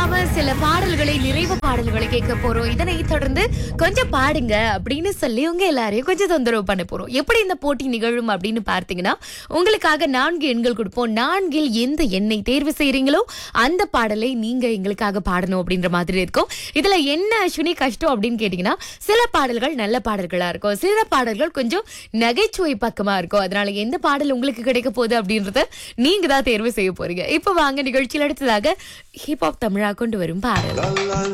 நாம சில பாடல்களை நிறைவு பாடல்களை கேட்க போறோம் இதனை தொடர்ந்து கொஞ்சம் பாடுங்க அப்படின்னு சொல்லி உங்க எல்லாரையும் கொஞ்சம் தொந்தரவு பண்ண போறோம் எப்படி இந்த போட்டி நிகழும் அப்படின்னு பார்த்தீங்கன்னா உங்களுக்காக நான்கு எண்கள் கொடுப்போம் நான்கில் எந்த எண்ணை தேர்வு செய்றீங்களோ அந்த பாடலை நீங்க எங்களுக்காக பாடணும் அப்படின்ற மாதிரி இருக்கும் இதுல என்ன அஸ்வினி கஷ்டம் அப்படின்னு கேட்டீங்கன்னா சில பாடல்கள் நல்ல பாடல்களா இருக்கும் சில பாடல்கள் கொஞ்சம் நகைச்சுவை பக்கமா இருக்கும் அதனால எந்த பாடல் உங்களுக்கு கிடைக்க போகுது அப்படின்றத நீங்க தான் தேர்வு செய்ய போறீங்க இப்ப வாங்க நிகழ்ச்சியில் அடுத்ததாக ஹிப்ஹாப் தமிழா கொண்டு வரும் பாடல்